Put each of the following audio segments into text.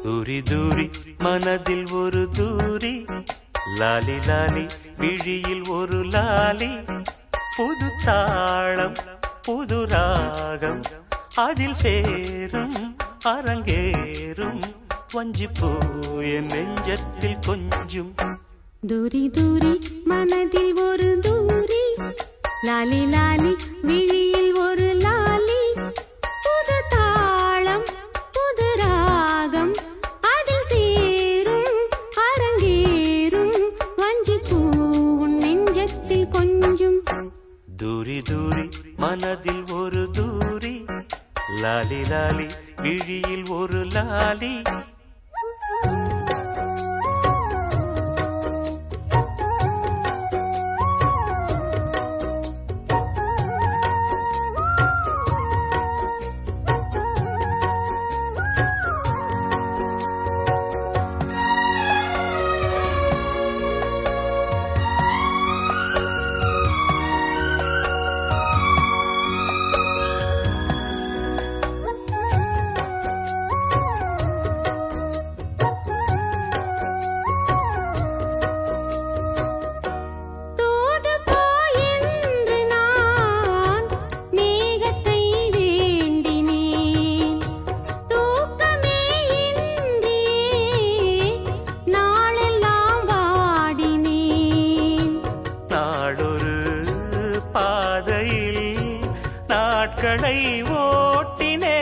தூரி தூரி மனதில் ஒரு தூரி லாலி லாலி விழியில் ஒரு லாலி புது தாளம் புது ராகம் அதில் சேரும் அரங்கேறும் வஞ்சிப்பூ என் நெஞ்சத்தில் கொஞ்சும் தூரி தூரி மனதில் ஒரு தூரி லாலி லாலி விழியில் ஒரு லாலி புது தாளம் புது ராகம் அதில் சேரும் அரங்கேறும் வஞ்சிப்பூ உன் நெஞ்சத்தில் கொஞ்சும் தூரி தூரி மனதில் ஒரு தூரி லாலி லாலி விழியில் ஒரு லாலி தூது போயென்று நான் மேகத்தை வேண்டினேன் தூக்கமே இன்றியே நாளெல்லாம் வாடினேன் நாளொரு பாதையில் நாட்களை ஓட்டினே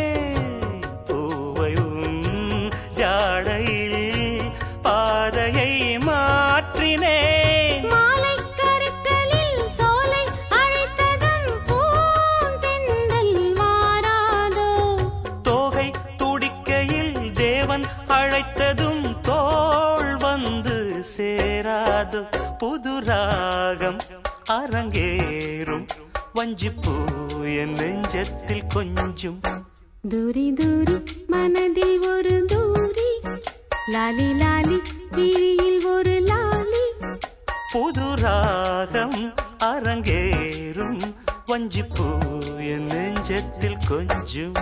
பூவையும் ஜாடையில் பாதையை மாற்றினேன் மாலைக் கருக்களில் சோலை அழைத்ததும் பூந்தென்றல் மாறாதோ தோகை துடிக்கையில் தேவன் அழைத்ததும் தோள் வந்து சேராது புது ராகம் அரங்கேறும் வஞ்சிப்பூ என் நெஞ்சத்தில் கொஞ்சும் தூரி தூரி மனதில் ஒரு தூரி லாலி லாலி விழியில் ஒரு லாலி புது ராகம் அரங்கேறும் வஞ்சிப்பூ என் நெஞ்சத்தில் கொஞ்சும்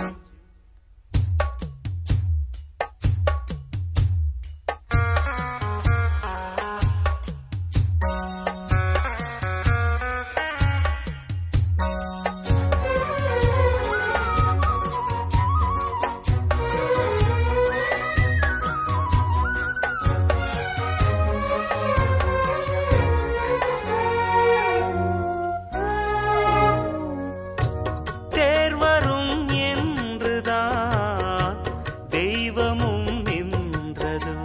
தேர்வரும் என்றுதான் தெய்வமும் நின்றதோ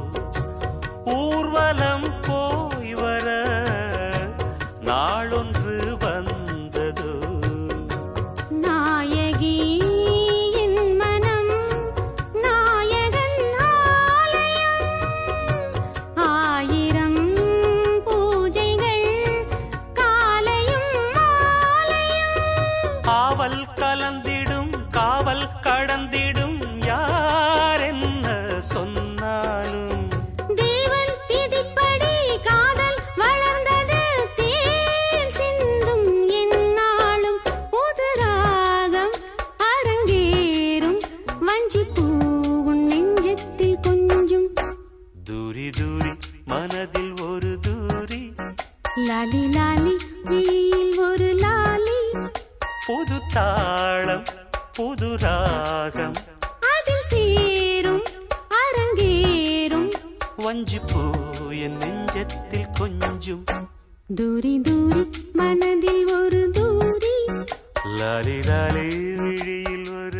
ஊர்வலம் போய் வர நாளொன்று வந்ததோ நாயகி என் மனம் நாயகன் ஆலயம் ஆயிரம் பூஜைகள் காலையும் மாலையும் ஆவல் கலந்திடும் காவல் கடந்திடும் யார் என்ன சொன்னாலும் தேவன் விதிப்படி காதல் வளர்ந்தது தேன் சிந்தும் எந்நாளும் புது ராகம் அரங்கேறும் வஞ்சிப்பூ உன் நெஞ்சத்தில் கொஞ்சும் தூரி தூரி மனதில் ஒரு தூரி லாலி லாலி விழியில் ஒரு லாலி புது தாளம் புது ராகம் அதில் சேரும் அரங்கேறும் வஞ்சிப்பூ என் நெஞ்சத்தில் கொஞ்சும் தூரி தூரி மனதில் ஒரு தூரி லாலி லாலி விழியில் ஒரு